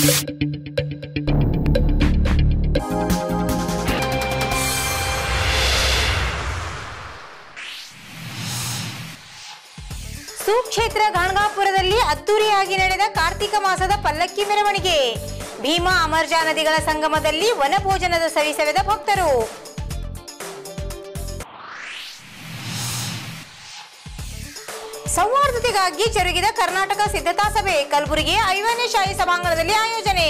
ಸುಕ್ಷೇತ್ರ ಗಾಣಗಾಪುರದಲ್ಲಿ ಅದ್ದೂರಿಯಾಗಿ ನಡೆದ ಕಾರ್ತಿಕ ಮಾಸದ ಪಲ್ಲಕ್ಕಿ ಮೆರವಣಿಗೆ ಭೀಮಾ ಅಮರ್ಜಾ ನದಿಗಳ ಸಂಗಮದಲ್ಲಿ ವನಭೋಜನದ ಸವಿ ಸವೆದ ಭಕ್ತರು ಸೌಹಾರ್ದತೆಗಾಗಿ ಜರುಗಿದ ಕರ್ನಾಟಕ ಸಿದ್ಧತಾ ಸಭೆ ಕಲಬುರಗಿ ಐವನೇ ಶಾಹಿ ಸಭಾಂಗಣದಲ್ಲಿ ಆಯೋಜನೆ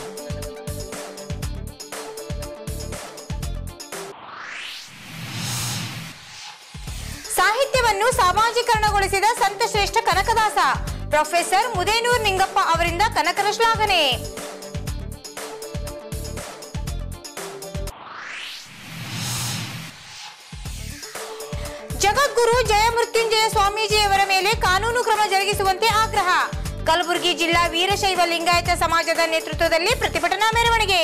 ಸಾಹಿತ್ಯವನ್ನು ಸಾಮಾಜೀಕರಣಗೊಳಿಸಿದ ಸಂತ ಶ್ರೇಷ್ಠ ಕನಕದಾಸ ಪ್ರೊಫೆಸರ್ ಮುದೇನೂರ್ ನಿಂಗಪ್ಪ ಅವರಿಂದ ಕನಕರ ಶ್ಲಾಘನೆ ಜಗದ್ಗುರು ಜಯಮೃತ್ಯುಂಜಯ ಸ್ವಾಮೀಜಿಯವರ ಮೇಲೆ ಕಾನೂನು ಕ್ರಮ ಜರುಗಿಸುವಂತೆ ಆಗ್ರಹ ಕಲಬುರಗಿ ಜಿಲ್ಲಾ ವೀರಶೈವ ಲಿಂಗಾಯತ ಸಮಾಜದ ನೇತೃತ್ವದಲ್ಲಿ ಪ್ರತಿಭಟನಾ ಮೆರವಣಿಗೆ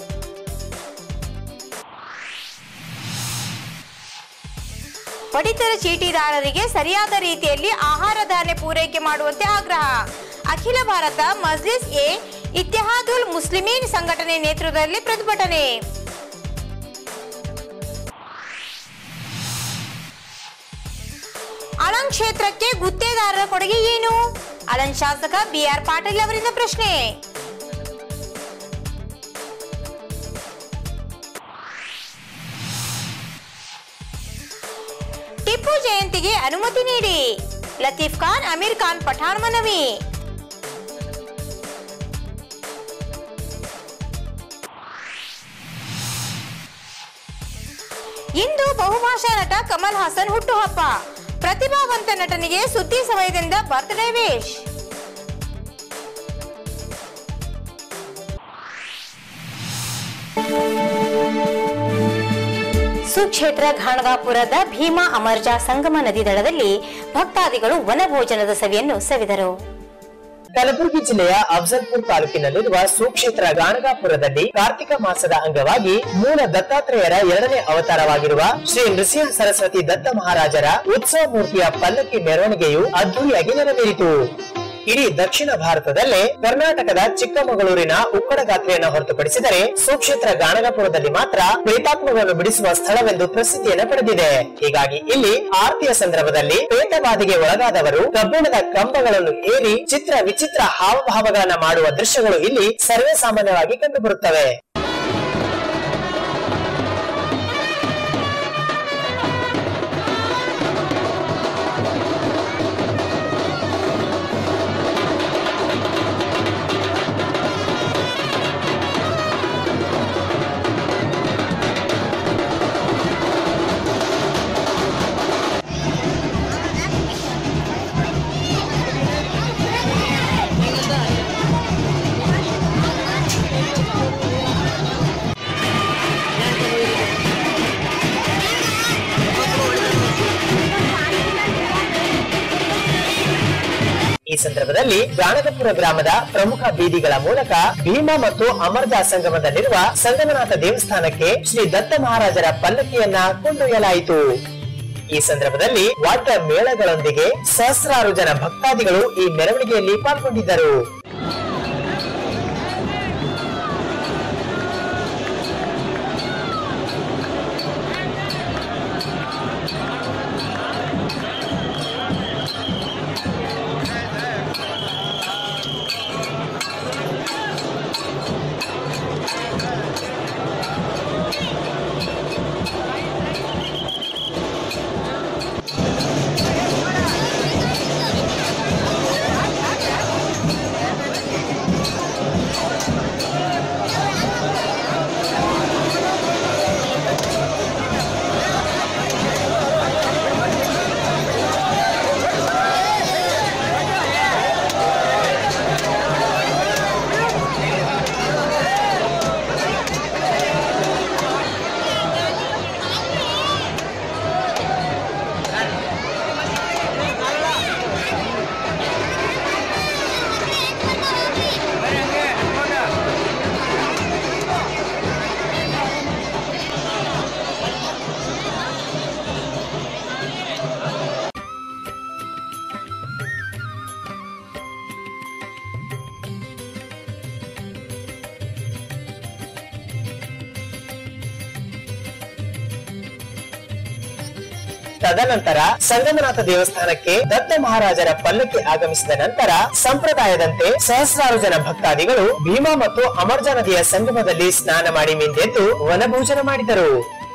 ಪಡಿತರ ಚೀಟಿದಾರರಿಗೆ ಸರಿಯಾದ ರೀತಿಯಲ್ಲಿ ಆಹಾರ ಧಾನ್ಯ ಪೂರೈಕೆ ಮಾಡುವಂತೆ ಆಗ್ರಹ ಅಖಿಲ ಭಾರತ ಮಜ್ಲಿಸ್ ಎ ಇತ್ಯಹಾದುಲ್ ಮುಸ್ಲಿಮೀನ್ ಸಂಘಟನೆ ನೇತೃತ್ವದಲ್ಲಿ ಪ್ರತಿಭಟನೆ ಅಳಂಗ್ ಕ್ಷೇತ್ರಕ್ಕೆ ಗುತ್ತೇದಾರರ ಕೊಡುಗೆ ಏನು ಅಳಂಗ್ ಶಾಸಕ ಬಿಆರ್ ಪಾಟೀಲ್ ಅವರಿಂದ ಪ್ರಶ್ನೆ ಟಿಪ್ಪು ಜಯಂತಿಗೆ ಅನುಮತಿ ನೀಡಿ ಲತೀಫ್ ಖಾನ್ ಅಮೀರ್ ಖಾನ್ ಪಠಾಣ್ ಮನವಿ ಇಂದು ಬಹುಭಾಷಾ ನಟ ಕಮಲ್ ಹಾಸನ್ ಹುಟ್ಟುಹಬ್ಬ ಪ್ರತಿಭಾವಂತ ನಟನಿಗೆ ಸುದ್ದಿ ಸಮಯದಿಂದ ಬರ್ತ್ಡೇ ವಿಶ್ ಸುಕ್ಷೇತ್ರ ಘಾಣಗಾಪುರದ ಭೀಮಾ ಅಮರ್ಜಾ ಸಂಗಮ ನದಿ ದಡದಲ್ಲಿ ಭಕ್ತಾದಿಗಳು ವನಭೋಜನದ ಸವಿಯನ್ನು ಸವಿದರು ಕಲಬುರಗಿ ಜಿಲ್ಲೆಯ ಅಫಜಲ್ಪುರ್ ತಾಲೂಕಿನಲ್ಲಿರುವ ಸುಕ್ಷೇತ್ರ ಗಾಣಗಾಪುರದಲ್ಲಿ ಕಾರ್ತಿಕ ಮಾಸದ ಅಂಗವಾಗಿ ಮೂಲ ದತ್ತಾತ್ರೇಯರ ಎರಡನೇ ಅವತಾರವಾಗಿರುವ ಶ್ರೀ ನೃಸಿಂಹ ಸರಸ್ವತಿ ದತ್ತ ಮಹಾರಾಜರ ಉತ್ಸವ ಮೂರ್ತಿಯ ಪಲ್ಲಕ್ಕಿ ಮೆರವಣಿಗೆಯು ಅದ್ದೂರಿಯಾಗಿ ನೆರವೇರಿತು ಇಡೀ ದಕ್ಷಿಣ ಭಾರತದಲ್ಲೇ ಕರ್ನಾಟಕದ ಚಿಕ್ಕಮಗಳೂರಿನ ಉಕ್ಕಡ ಗಾತ್ರೆಯನ್ನು ಹೊರತುಪಡಿಸಿದರೆ ಸುಕ್ಷೇತ್ರ ಗಾಣಗಾಪುರದಲ್ಲಿ ಮಾತ್ರ ಪ್ರೇತಾತ್ಮಗಳನ್ನು ಬಿಡಿಸುವ ಸ್ಥಳವೆಂದು ಪ್ರಸಿದ್ಧಿಯನ್ನು ಪಡೆದಿದೆ ಹೀಗಾಗಿ ಇಲ್ಲಿ ಆರತಿಯ ಸಂದರ್ಭದಲ್ಲಿ ಪ್ರೇತಬಾಧೆಗೆ ಒಳಗಾದವರು ಕಬ್ಬಿಣದ ಕಂಬಗಳನ್ನು ಏರಿ ಚಿತ್ರ ವಿಚಿತ್ರ ಹಾವಭಾವಗಳನ್ನ ಮಾಡುವ ದೃಶ್ಯಗಳು ಇಲ್ಲಿ ಸರ್ವೇ ಸಾಮಾನ್ಯವಾಗಿ ಕಂಡುಬರುತ್ತವೆ ಈ ಸಂದರ್ಭದಲ್ಲಿ ಗಾಣಗಪುರ ಗ್ರಾಮದ ಪ್ರಮುಖ ಬೀದಿಗಳ ಮೂಲಕ ಭೀಮಾ ಮತ್ತು ಅಮರ್ಜಾ ಸಂಗಮದಲ್ಲಿರುವ ಸಂಗಮನಾಥ ದೇವಸ್ಥಾನಕ್ಕೆ ಶ್ರೀ ದತ್ತ ಮಹಾರಾಜರ ಪಲ್ಲಕ್ಕಿಯನ್ನ ಕೊಂಡೊಯ್ಯಲಾಯಿತು ಈ ಸಂದರ್ಭದಲ್ಲಿ ವಾದ್ಯ ಮೇಳಗಳೊಂದಿಗೆ ಸಹಸ್ರಾರು ಜನ ಭಕ್ತಾದಿಗಳು ಈ ಮೆರವಣಿಗೆಯಲ್ಲಿ ಪಾಲ್ಗೊಂಡಿದ್ದರು ತದನಂತರ ಸಂಗಮನಾಥ ದೇವಸ್ಥಾನಕ್ಕೆ ದತ್ತ ಮಹಾರಾಜರ ಪಲ್ಲಕ್ಕಿ ಆಗಮಿಸಿದ ನಂತರ ಸಂಪ್ರದಾಯದಂತೆ ಸಹಸ್ರಾರು ಜನ ಭಕ್ತಾದಿಗಳು ಭೀಮಾ ಮತ್ತು ಅಮರ್ಜಾ ನದಿಯ ಸಂಗಮದಲ್ಲಿ ಸ್ನಾನ ಮಾಡಿ ಮಿಂದೆದ್ದು ವನಭೋಜನ ಮಾಡಿದರು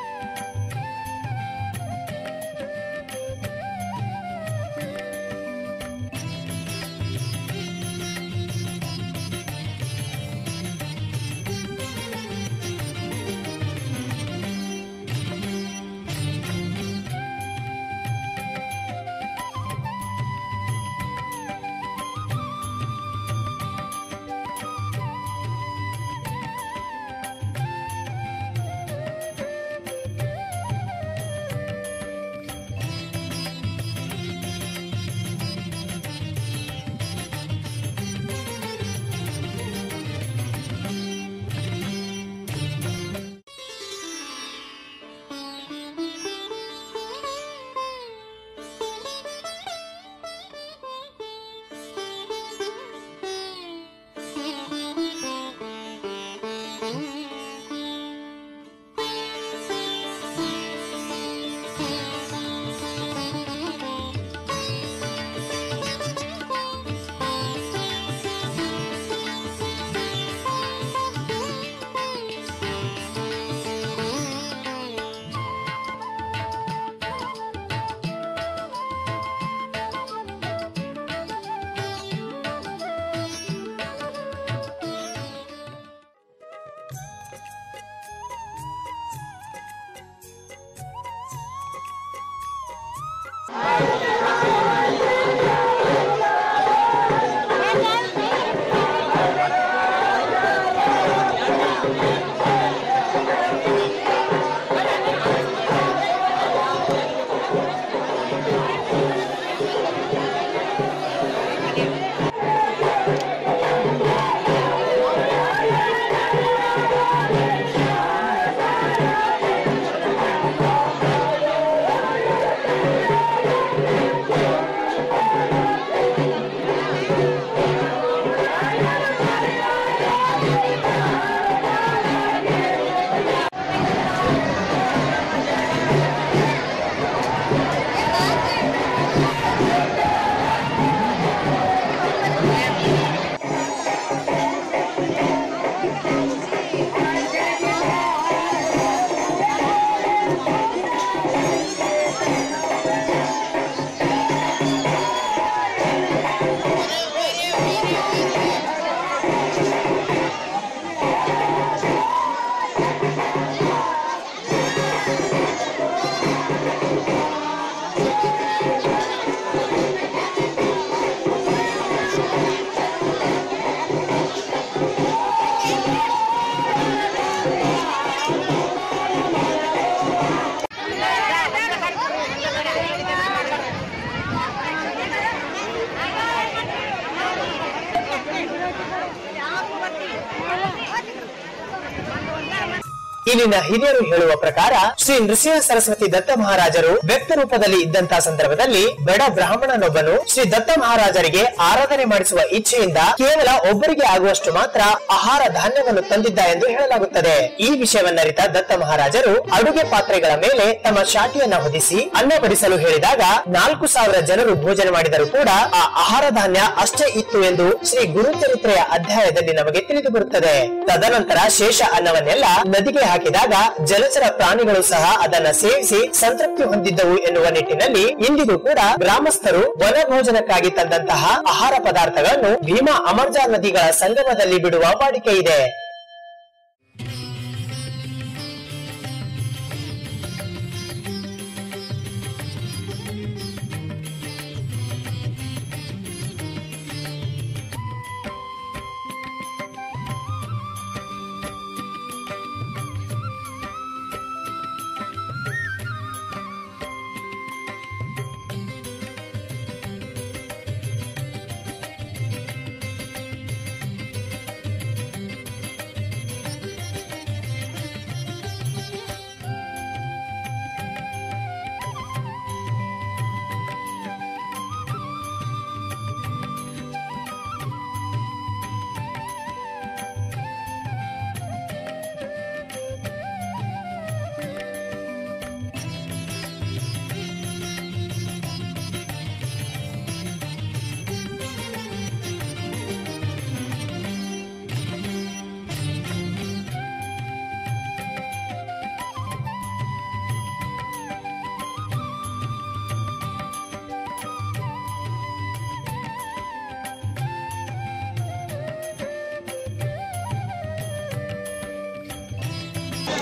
ಇಲ್ಲಿನ ಹಿರಿಯರು ಹೇಳುವ ಪ್ರಕಾರ ಶ್ರೀ ನೃಸಿಂಹ ಸರಸ್ವತಿ ದತ್ತ ಮಹಾರಾಜರು ವ್ಯಕ್ತ ರೂಪದಲ್ಲಿ ಇದ್ದಂತಹ ಸಂದರ್ಭದಲ್ಲಿ ಬಡ ಬ್ರಾಹ್ಮಣನೊಬ್ಬನು ಶ್ರೀ ದತ್ತ ಮಹಾರಾಜರಿಗೆ ಆರಾಧನೆ ಮಾಡಿಸುವ ಇಚ್ಛೆಯಿಂದ ಕೇವಲ ಒಬ್ಬರಿಗೆ ಆಗುವಷ್ಟು ಮಾತ್ರ ಆಹಾರ ಧಾನ್ಯವನ್ನು ತಂದಿದ್ದ ಎಂದು ಹೇಳಲಾಗುತ್ತದೆ ಈ ವಿಷಯವನ್ನರಿತ ದತ್ತ ಮಹಾರಾಜರು ಅಡುಗೆ ಪಾತ್ರೆಗಳ ಮೇಲೆ ತಮ್ಮ ಶಾಟಿಯನ್ನ ಹೊದಿಸಿ ಅನ್ನ ಬಡಿಸಲು ಹೇಳಿದಾಗ ನಾಲ್ಕು ಸಾವಿರ ಜನರು ಭೋಜನ ಮಾಡಿದರೂ ಕೂಡ ಆ ಆಹಾರ ಧಾನ್ಯ ಅಷ್ಟೇ ಇತ್ತು ಎಂದು ಶ್ರೀ ಗುರುಚರಿತ್ರೆಯ ಅಧ್ಯಾಯದಲ್ಲಿ ನಮಗೆ ತಿಳಿದು ಬರುತ್ತದೆ ತದನಂತರ ಶೇಷ ಅನ್ನವನ್ನೆಲ್ಲ ನದಿಗೆ ಹಾಕಿದಾಗ ಜಲಚರ ಪ್ರಾಣಿಗಳು ಸಹ ಅದನ್ನ ಸೇವಿಸಿ ಸಂತೃಪ್ತಿ ಹೊಂದಿದ್ದವು ಎನ್ನುವ ನಿಟ್ಟಿನಲ್ಲಿ ಇಂದಿಗೂ ಕೂಡ ಗ್ರಾಮಸ್ಥರು ವನಭೋಜನಕ್ಕಾಗಿ ತಂದಂತಹ ಆಹಾರ ಪದಾರ್ಥಗಳನ್ನು ಭೀಮಾ ಅಮರ್ಜಾ ನದಿಗಳ ಸಂಗಮದಲ್ಲಿ ಬಿಡುವ ವಾಡಿಕೆ ಇದೆ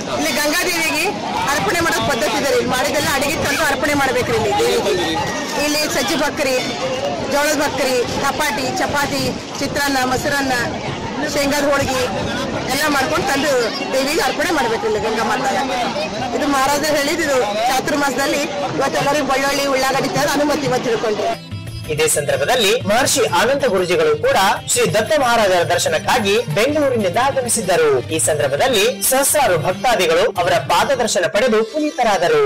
ಇಲ್ಲಿ ಗಂಗಾದೇವಿಗೆ ಅರ್ಪಣೆ ಮಾಡೋದ್ ಪದ್ಧತಿ ಇದೆ ಇಲ್ಲಿ ಮಾಡಿದೆಲ್ಲ ಅಡಿಗೆ ತಂದು ಅರ್ಪಣೆ ಮಾಡ್ಬೇಕ್ರಿ ಇಲ್ಲಿ ದೇವಿಗೆ ಇಲ್ಲಿ ಸಜ್ಜಿ ಬಕ್ರಿ ಜೋಳದ ಬಕ್ರಿ ಚಪಾತಿ ಚಪಾತಿ ಚಿತ್ರಾನ್ನ ಮೊಸರನ್ನ ಶೇಂಗಾದ ಹೋಳಿಗೆ ಎಲ್ಲ ಮಾಡ್ಕೊಂಡು ತಂದು ದೇವಿಗೆ ಅರ್ಪಣೆ ಮಾಡ್ಬೇಕು ಇಲ್ಲಿ ಗಂಗಾ ಮಾತಾಗ ಇದು ಮಹಾರಾಜ ಹೇಳಿದ್ ಇದು ಚಾತುರ್ಮಾಸದಲ್ಲಿ ಇವತ್ತೆಲ್ಲರಿಗೂ ಬೆಳ್ಳುಳ್ಳಿ ಉಳ್ಳಾಗಡ್ಡಿ ತಂದು ಅನುಮತಿ ಇವತ್ತು ತಿಳ್ಕೊಂಡ್ರಿ ಇದೇ ಸಂದರ್ಭದಲ್ಲಿ ಮಹರ್ಷಿ ಆನಂದ ಗುರುಜಿಗಳು ಕೂಡ ಶ್ರೀ ದತ್ತ ಮಹಾರಾಜರ ದರ್ಶನಕ್ಕಾಗಿ ಬೆಂಗಳೂರಿನಿಂದ ಆಗಮಿಸಿದ್ದರು ಈ ಸಂದರ್ಭದಲ್ಲಿ ಸಹಸ್ರಾರು ಭಕ್ತಾದಿಗಳು ಅವರ ಪಾದದರ್ಶನ ಪಡೆದು ಪುನೀತರಾದರು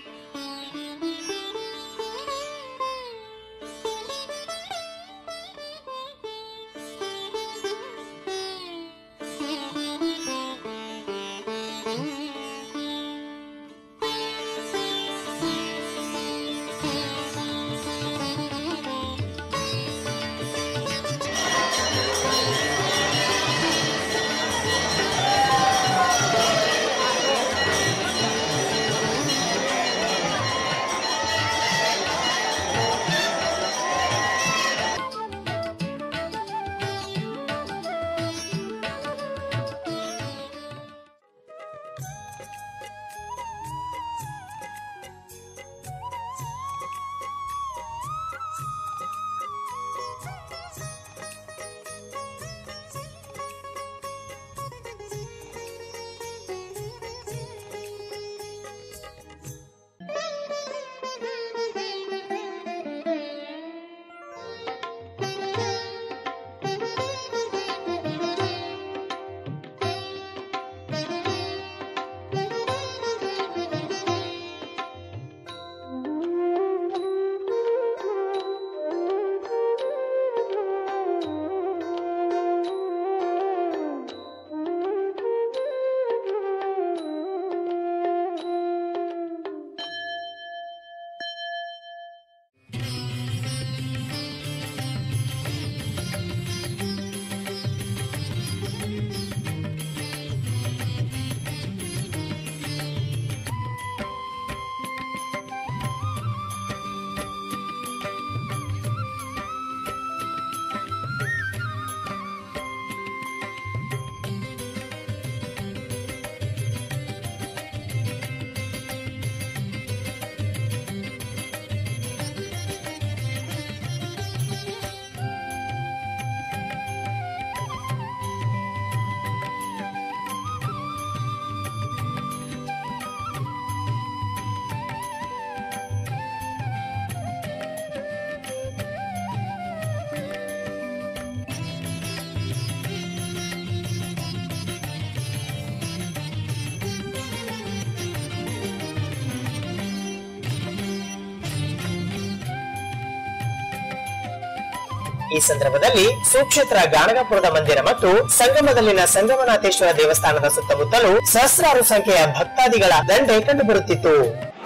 ಈ ಸಂದರ್ಭದಲ್ಲಿ ಸುಕ್ಷೇತ್ರ ಗಾಣಗಾಪುರದ ಮಂದಿರ ಮತ್ತು ಸಂಗಮದಲ್ಲಿನ ಸಂಗಮನಾಥೇಶ್ವರ ದೇವಸ್ಥಾನದ ಸುತ್ತಮುತ್ತಲೂ ಸಹಸ್ರಾರು ಸಂಖ್ಯೆಯ ಭಕ್ತಾದಿಗಳ ದಂಡೆ ಕಂಡುಬರುತ್ತಿತ್ತು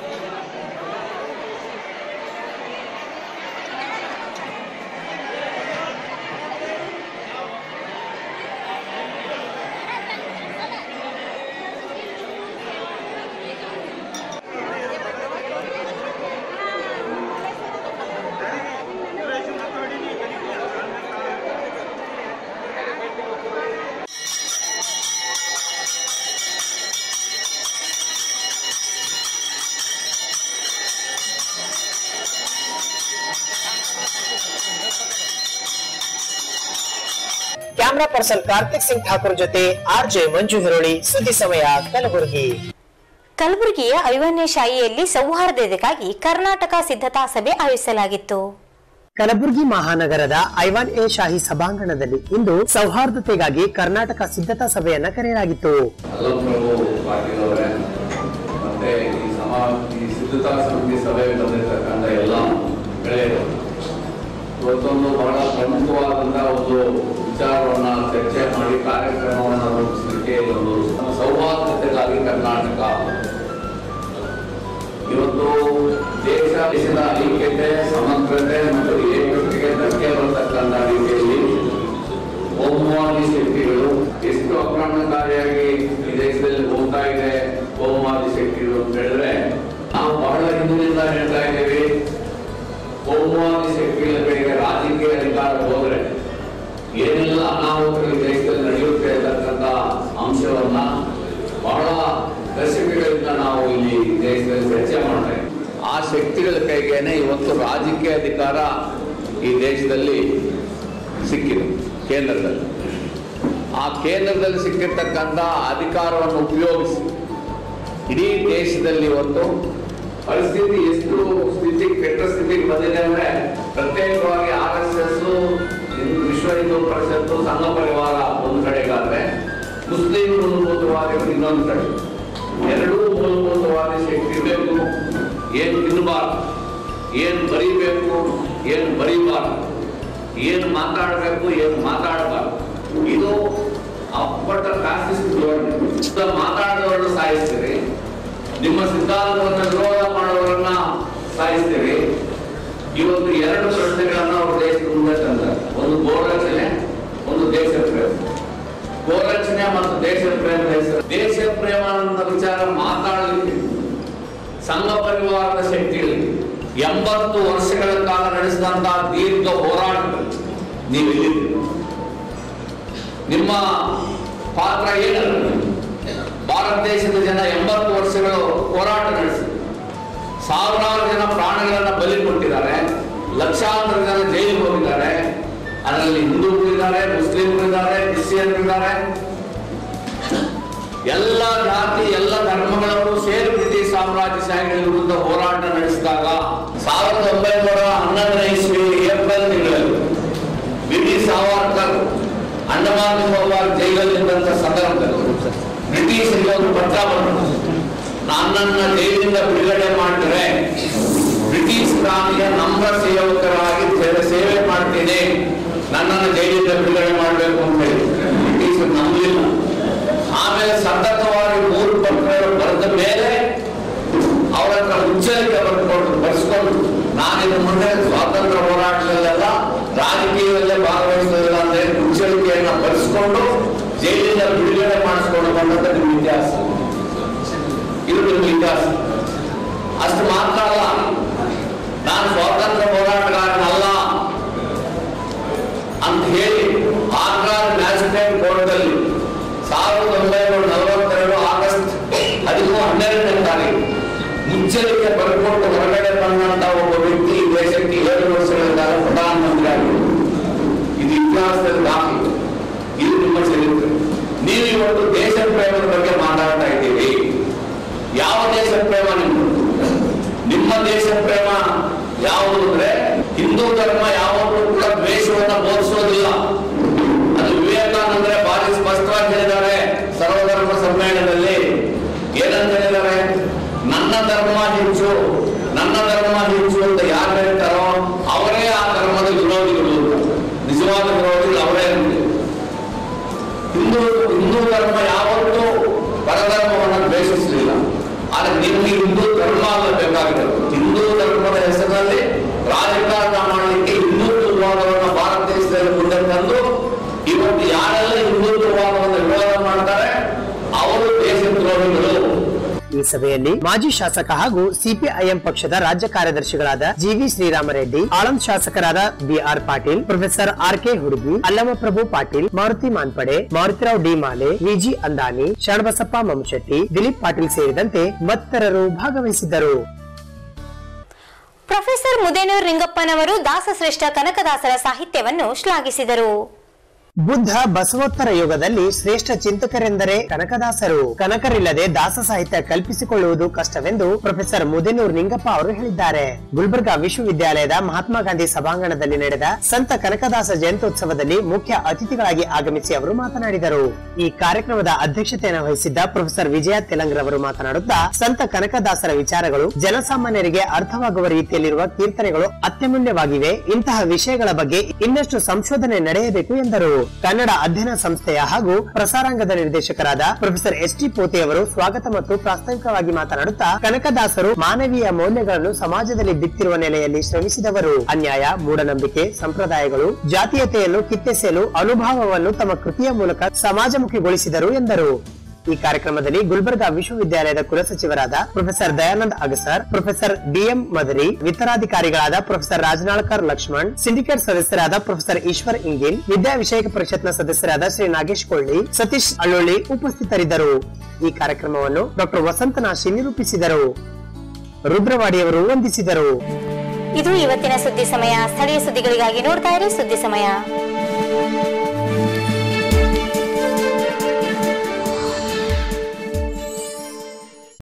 ಕ್ಯಾಮರಾ ಪರ್ಸನ್ ಕಾರ್ತಿಕ್ ಸಿಂಗ್ ಠಾಕೂರ್ ಜೊತೆ ಆರ್ ಜೆ ಮಂಜು ಹಿರೋಳಿ ಸುದ್ದಿ ಸಮಯ ಕಲಬುರಗಿ ಕಲಬುರಗಿಯ ಐವನ್ಯ ಶಾಹಿಯಲ್ಲಿ ಸೌಹಾರ್ದತೆಗಾಗಿ ಕರ್ನಾಟಕ ಸಿದ್ಧತಾ ಸಭೆ ಆಯೋಜಿಸಲಾಗಿತ್ತು ಕಲಬುರಗಿ ಮಹಾನಗರದ ಐವಾನ್ ಎ ಶಾಹಿ ಸಭಾಂಗಣದಲ್ಲಿ ಇಂದು ಸೌಹಾರ್ದತೆಗಾಗಿ ಕರ್ನಾಟಕ ಸಿದ್ಧತಾ ಸಭೆಯನ್ನ ಕರೆಯಲಾಗಿತ್ತು ಅಲ್ಲಪ್ರಭು ಪಾಟೀಲ್ ಅವರೇ ಮತ್ತೆ ಈ ಸಮ ಈ ಸಿದ್ಧತಾ ಸಮಿತಿ ಸಭೆಗೆ ಬಂದಿರತಕ್ಕಂಥ ಎಲ್ಲ ಗೆಳೆಯರು ಇವತ್ತೊಂದು ಬಹಳ ಪ್ರಮುಖವಾದಂತಹ ಒಂದು ವಿಚಾರವನ್ನ ಚರ್ಚೆ ಮಾಡಿ ಕಾರ್ಯಕ್ರಮವನ್ನು ರೂಪಿಸಲಿಕ್ಕೆ ಒಂದು ಸೌಹಾರ್ದತೆಗಾಗಿ ಕರ್ನಾಟಕ ಇವತ್ತು ದೇಶ ದೇಶದ ಐಕ್ಯತೆ ಸಮಗ್ರತೆ ಮತ್ತು ಏಕತೆಗೆ ಧಕ್ಕೆ ಬರತಕ್ಕಂಥ ರೀತಿಯಲ್ಲಿ ಕೋಮುವಾದಿ ಶಕ್ತಿಗಳು ಎಷ್ಟು ಆಕ್ರಮಣಕಾರಿಯಾಗಿ ಈ ದೇಶದಲ್ಲಿ ಹೋಗ್ತಾ ಇದೆ ಕೋಮುವಾದಿ ಶಕ್ತಿಗಳು ಅಂತ ಹೇಳಿದ್ರೆ ನಾವು ಬಹಳ ಹಿಂದಿನಿಂದ ಹೇಳ್ತಾ ಇದ್ದೀವಿ ಕೋಮುವಾದಿ ಶಕ್ತಿಗಳ ಕಡೆಗೆ ರಾಜಕೀಯ ಅಧಿಕಾರ ಹೋದ್ರೆ ಏನೆಲ್ಲ ಅನಾಹುತಗಳು ಈ ದೇಶದಲ್ಲಿ ನಡೆಯುತ್ತೆ ಅಂತಕ್ಕಂಥ ಅಂಶವನ್ನ ಬಹಳ ದೇಶದಲ್ಲಿ ಚರ್ಚೆ ಮಾಡ್ತಾ ಇದ್ದೀವಿ. ಆ ಶಕ್ತಿಗಳ ಕೈಗೇನೆ ಇವತ್ತು ರಾಜಕೀಯ ಅಧಿಕಾರ ಈ ದೇಶದಲ್ಲಿ ಸಿಕ್ಕಿದೆ ಕೇಂದ್ರದಲ್ಲಿ ಆ ಕೇಂದ್ರದಲ್ಲಿ ಸಿಕ್ಕಿರ್ತಕ್ಕಂಥ ಅಧಿಕಾರವನ್ನು ಉಪಯೋಗಿಸಿ ಇಡೀ ದೇಶದಲ್ಲಿ ಇವತ್ತು ಪರಿಸ್ಥಿತಿ ಎಷ್ಟು ಸ್ಥಿತಿ ಕೆಟ್ಟ ಸ್ಥಿತಿಗೆ ಬಂದಿದೆ ಅಂದ್ರೆ ಪ್ರತ್ಯೇಕವಾಗಿ ಆರ್ ಎಸ್ ಎಸ್ ವಿಶ್ವ ಹಿಂದೂ ಪರಿಷತ್ತು ಸಂಘ ಪರಿವಾರ ಒಂದು ಕಡೆಗಾದ್ರೆ ಮುಸ್ಲಿಂ ಮೂಲಭೂತವಾದಿಗಳು ಇನ್ನೊಂದು ಕಡೆ ಎರಡೂ ಮೂಲಭೂತವಾದಿ ಶಕ್ತಿ ಬೇಕು ಏನ್ ತಿನ್ನಬಾರ್ದು ಏನ್ ಬರಿಬೇಕು ಏನ್ ಬರಿಬಾರ್ದು ಏನ್ ಮಾತಾಡಬೇಕು ಏನ್ ಮಾತಾಡಬಾರ್ದು ಇದು ಅಪ್ಪಟ ಫ್ಯಾಸಿಸ್ಟ್ ಧೋರಣೆ ಮಾತಾಡಿದವರನ್ನು ಸಾಯಿಸ್ತೀರಿ ನಿಮ್ಮ ಸಿದ್ಧಾಂತವನ್ನು ವಿರೋಧ ಮಾಡೋರನ್ನ ಸಾಯಿಸ್ತೀರಿ ಇವತ್ತು ಎರಡು ಪ್ರಶ್ನೆಗಳನ್ನ ಅವರು ದೇಶದ ಮುಂದೆ ತಂದ್ದಾರೆ ಒಂದು ಗೋರಚನೆ ಒಂದು ದೇಶ ಪ್ರೇಮ ಗೋರಚನೆ ಮತ್ತು ದೇಶ ಪ್ರೇಮ ಹೆಸರು ದೇಶ ಪ್ರೇಮ ಅನ್ನೋ ವಿಚಾರ ಮಾತಾಡಲಿಕ್ಕೆ ಸಂಘ ಪರಿವಾರದ ಶಕ್ತಿಗಳಿಗೆ ಎಂಬತ್ತು ವರ್ಷಗಳ ಕಾಲ ನಡೆಸಿದಂತಹ ದೀರ್ಘ ಹೋರಾಟಗಳು ನೀವು ಎಲ್ಲಿದ್ದೀರಿ ನಿಮ್ಮ ಪಾತ್ರ ಏನಲ್ಲ ಭಾರತ ದೇಶದ ಜನ ಎಂಬತ್ತು ವರ್ಷಗಳು ಹೋರಾಟ ನಡೆಸಿದರು ಸಾವಿರಾರು ಜನ ಪ್ರಾಣಗಳನ್ನ ಬಲಿ ಕೊಟ್ಟಿದ್ದಾರೆ ಲಕ್ಷಾಂತರ ಜನ ಜೈಲಿಗೆ ಹೋಗಿದ್ದಾರೆ ಅದರಲ್ಲಿ ಹಿಂದೂಗಳಿದ್ದಾರೆ ಮುಸ್ಲಿಂಗಳಿದ್ದಾರೆ ಕ್ರಿಶ್ಚಿಯನ್ಗಳಿದ್ದಾರೆ ಎಲ್ಲ ಜಾತಿ ಎಲ್ಲ ಧರ್ಮಗಳವರು ಸೇರಿ ಬ್ರಿಟಿಷ್ ಸಾಮ್ರಾಜ್ಯಶಾಹಿಗಳ ವಿರುದ್ಧ ಹೋರಾಟ ನಡೆಸಿದಾಗ ಸಾವಿರದ ಒಂಬೈನೂರ ಹನ್ನೊಂದನೇ ಇಸ್ವಿ ಏಪ್ರಿಲ್ ತಿಂಗಳಲ್ಲಿ ಬಿಡಿ ಸಾವರ್ಕರ್ ಅಂಡಮಾನ್ ನಿಕೋಬಾರ್ ಜೈಲಲ್ಲಿದ್ದಂತ ಸಂದರ್ಭದಲ್ಲಿ ಬ್ರಿಟಿಷರಿಗೆ ಒಂದು ಪತ್ರ ಬಂತು ನನ್ನನ್ನ ಜೈಲಿಂದ ಬಿಡುಗಡೆ ಮಾಡಿದ್ರೆ ಬ್ರಿಟಿಷ್ ರಾಣಿಯ ನಮ್ರ ಸೇವಕರಾಗಿ ಜನ ಸೇವೆ ಮಾಡ್ತೀನಿ ನನ್ನನ್ನು ಜೈಲಿಂದ ಬಿಡುಗಡೆ ಮಾಡಬೇಕು ಅಂತ ಹೇಳಿ ಬ್ರಿಟಿಷರು ನಂಬಲಿಲ್ಲ ಆಮೇಲೆ ಸತತವಾಗಿ ಮೂರು ಪತ್ರಗಳು ಬರೆದ ಮೇಲೆ ಅವರ ಹತ್ರ ಉಚ್ಚರಿಕೆ ಬರ್ಕೊಂಡು ಬರ್ಸ್ಕೊಂಡು ನಾನು ಇನ್ನು ಮುಂದೆ ಸ್ವಾತಂತ್ರ್ಯ ಹೋರಾಟದಲ್ಲೆಲ್ಲ ರಾಜಕೀಯದಲ್ಲೇ ಭಾಗವಹಿಸೋದಿಲ್ಲ ಅಂದ್ರೆ ಉಚ್ಚರಿಕೆಯನ್ನ ಬರೆಸ್ಕೊಂಡು ಜೈಲಿಂದ ಬಿಡುಗಡೆ ಮಾಡಿಸ್ಕೊಂಡು ಬಂದಂತ ನಿಮ್ಮ ಇತಿಹಾಸ ಇದು ನಿಮ್ಮ ಇತಿಹಾಸ ಅಷ್ಟು ಮಾತ್ರ ಅಲ್ಲ ನಾನು ಸ್ವಾತಂತ್ರ್ಯ ಹೋರಾಟಗಾರನಲ್ಲ ಅಂತ ಹೇಳಿ ಆಗ್ರಾದ ಮ್ಯಾಜಿಸ್ಟ್ರೇಟ್ ಕೋರ್ಟ್ನಲ್ಲಿ ಸಾವಿರದ ಒಂಬೈನೂರ ನಲವತ್ತೆರಡು ಆಗಸ್ಟ್ ಹದಿಮೂರು ಹನ್ನೆರಡನೇ ತಾರೀಕು ಮುಚ್ಚಳಿಕೆ ಬರ್ಕೊಟ್ಟು ಹೊರಗಡೆ ಬಂದಂತ ಒಬ್ಬ ವ್ಯಕ್ತಿ ಈ ದೇಶಕ್ಕೆ ಏಳು ವರ್ಷಗಳ ಕಾಲ ಪ್ರಧಾನಮಂತ್ರಿ ಆಗಿದ್ರು ಇದು ಇತಿಹಾಸದಲ್ಲಿ ದಾಖಲೆ ಇದು ನಿಮ್ಮ ಚರಿತ್ರೆ ನೀವು ಇವತ್ತು ದೇಶ ಪ್ರೇಮದ ಬಗ್ಗೆ ಮಾತಾಡ್ತಾ ಇದ್ದೀರಿ ಯಾವ ದೇಶ ಪ್ರೇಮ ನಿಮ್ಮದು ನಿಮ್ಮ ದೇಶ ಪ್ರೇಮ ಯಾವುದು ಅಂದ್ರೆ ಹಿಂದೂ ಧರ್ಮ ಯಾವಾಗಲೂ ಕೂಡ ದ್ವೇಷವನ್ನ ಬೋಧಿಸೋದಿಲ್ಲ ಅದು ವಿವೇಕಾನಂದರೆ ಭಾರಿ ಸ್ಪಷ್ಟವಾಗಿ ಹೇಳಿದ್ದಾರೆ ಸರ್ವಧರ್ಮ ಸಮ್ಮೇಳನದಲ್ಲಿ ಏನಂತ ಹೇಳಿದ್ದಾರೆ ನನ್ನ ಧರ್ಮ ಹೆಚ್ಚು ನನ್ನ ಧರ್ಮ ಹೆಚ್ಚು ಅಂತ ಯಾರು ಹೇಳ್ತಾರೋ ಅವರೇ ಆ ಧರ್ಮದ ವಿರೋಧಿಗಳು ಅಂತ. ನಿಜವಾದ ವಿರೋಧಿಗಳು ಅವರೇ ಅಂತ ಹಿಂದೂ ಹಿಂದೂ ಧರ್ಮ ಯಾವತ್ತೂ ಪರಧರ್ಮವನ್ನು ದ್ವೇಷಿಸಲಿಲ್ಲ ಆದ್ರೆ ನಿಮ್ಗೆ ಹಿಂದೂ ಧರ್ಮ ಅಲ್ಲ ಬೇಕಾಗಿರೋದು ಹಿಂದೂ ಧರ್ಮದ ಹೆಸರಿನಲ್ಲಿ ರಾಜಕಾರಣ ಮಾಡಲಿಕ್ಕೆ ಹಿಂದುತ್ವವಾದವನ್ನು ಭಾರತ ದೇಶದಲ್ಲಿ ಮುಂದೆ ತಂದು ಇವತ್ತು ಯಾರೆಲ್ಲ ಹಿಂದುತ್ವವಾದವನ್ನು ವಿರೋಧ ಮಾಡ್ತಾರೆ ಅವರು ದೇಶದ್ರೋಹಿಗಳು ಈ ಸಭೆಯಲ್ಲಿ ಮಾಜಿ ಶಾಸಕ ಹಾಗೂ ಸಿಪಿಐಎಂ ಪಕ್ಷದ ರಾಜ್ಯ ಕಾರ್ಯದರ್ಶಿಗಳಾದ ಜಿವಿ ಶ್ರೀರಾಮರೆಡ್ಡಿ ಆಳಂದ್ ಶಾಸಕರಾದ BR Patil professor R K Hudugi Allamaprabhu Patil Maruti Manpade Marutirao D Male VG Andani Sharanabasappa ಮಮಶೆಟ್ಟಿ Dilip Patil ಸೇರಿದಂತೆ ಮತ್ತಿತರರು ಭಾಗವಹಿಸಿದ್ದರು ಪ್ರೊಫೆಸರ್ ಮುದೇನೂರ್ ರಿಂಗಪ್ಪನವರು ದಾಸಶ್ರೇಷ್ಠ ಕನಕದಾಸರ ಸಾಹಿತ್ಯವನ್ನು ಶ್ಲಾಘಿಸಿದರು ಬುದ್ಧ ಬಸವೋತ್ತರ ಯುಗದಲ್ಲಿ ಶ್ರೇಷ್ಠ ಚಿಂತಕರೆಂದರೆ ಕನಕದಾಸರು ಕನಕರಿಲ್ಲದೆ ದಾಸ ಸಾಹಿತ್ಯ ಕಲ್ಪಿಸಿಕೊಳ್ಳುವುದು ಕಷ್ಟವೆಂದು ಪ್ರೊಫೆಸರ್ ಮುದೇನೂರ್ ನಿಂಗಪ್ಪ ಅವರು ಹೇಳಿದ್ದಾರೆ ಗುಲ್ಬರ್ಗಾ ವಿಶ್ವವಿದ್ಯಾಲಯದ ಮಹಾತ್ಮ ಗಾಂಧಿ ಸಭಾಂಗಣದಲ್ಲಿ ನಡೆದ ಸಂತ ಕನಕದಾಸ ಜಯಂತ್ಯೋತ್ಸವದಲ್ಲಿ ಮುಖ್ಯ ಅತಿಥಿಗಳಾಗಿ ಆಗಮಿಸಿ ಅವರು ಮಾತನಾಡಿದರು ಈ ಕಾರ್ಯಕ್ರಮದ ಅಧ್ಯಕ್ಷತೆಯನ್ನು ವಹಿಸಿದ್ದ ಪ್ರೊಫೆಸರ್ ವಿಜಯ ತೆಲಂಗ್ರವರು ಮಾತನಾಡುತ್ತಾ ಸಂತ ಕನಕದಾಸರ ವಿಚಾರಗಳು ಜನಸಾಮಾನ್ಯರಿಗೆ ಅರ್ಥವಾಗುವ ರೀತಿಯಲ್ಲಿರುವ ಕೀರ್ತನೆಗಳು ಅತ್ಯಮೂಲ್ಯವಾಗಿವೆ ಇಂತಹ ವಿಷಯಗಳ ಬಗ್ಗೆ ಇನ್ನಷ್ಟು ಸಂಶೋಧನೆ ನಡೆಯಬೇಕು ಎಂದರು ಕನ್ನಡ ಅಧ್ಯಯನ ಸಂಸ್ಥೆಯ ಹಾಗೂ ಪ್ರಸಾರಾಂಗದ ನಿರ್ದೇಶಕರಾದ ಪ್ರೊಫೆಸರ್ ಎಸ್ ಟಿ ಪೋತೆ ಅವರು ಸ್ವಾಗತ ಮತ್ತು ಪ್ರಾಸ್ತಾವಿಕವಾಗಿ ಮಾತನಾಡುತ್ತಾ ಕನಕದಾಸರು ಮಾನವೀಯ ಮೌಲ್ಯಗಳನ್ನು ಸಮಾಜದಲ್ಲಿ ಬಿತ್ತಿರುವ ನೆಲೆಯಲ್ಲಿ ಶ್ರಮಿಸಿದವರು ಅನ್ಯಾಯ ಮೂಢನಂಬಿಕೆ ಸಂಪ್ರದಾಯಗಳು ಜಾತೀಯತೆಯನ್ನು ಕಿತ್ತೆಸೆಯಲು ಅನುಭವವನ್ನು ತಮ್ಮ ಕೃತಿಯ ಮೂಲಕ ಸಮಾಜಮುಖಿಗೊಳಿಸಿದರು ಎಂದರು ಈ ಕಾರ್ಯಕ್ರಮದಲ್ಲಿ ಗುಲ್ಬರ್ಗಾ ವಿಶ್ವವಿದ್ಯಾಲಯದ ಕುಲಸಚಿವರಾದ professor Dayanand Agasar professor DM Madari ವಿತರಾಧಿಕಾರಿಗಳಾದ ಪ್ರೊಫೆಸರ್ ರಾಜನಾಳ್ಕರ್ ಲಕ್ಷ್ಮಣ್ ಸಿಂಡಿಕೇಟ್ ಸದಸ್ಯರಾದ ಪ್ರೊಫೆಸರ್ ಈಶ್ವರ್ ಇಂಗಿಲ್ ವಿದ್ಯಾ ವಿಷಯಕ ಪರಿಷತ್ನ ಸದಸ್ಯರಾದ ಶ್ರೀ ನಾಗೇಶ್ ಕೊಳ್ಳಿ ಸತೀಶ್ ಅಳ್ಳೊಳ್ಳಿ ಉಪಸ್ಥಿತರಿದ್ದರು ಈ ಕಾರ್ಯಕ್ರಮವನ್ನು ಡಾಕ್ಟರ್ ವಸಂತನಾಶಿ ನಿರೂಪಿಸಿದರು ರುದ್ರವಾಡಿಯವರು ವಂದಿಸಿದರು ಇದು ಇವತ್ತಿನ ಸುದ್ದಿ ಸಮಯ ಸ್ಥಳೀಯ ಸುದ್ದಿಗಳಿಗಾಗಿ ನೋಡ್ತಾ ಇರಿ ಸುದ್ದಿ ಸಮಯ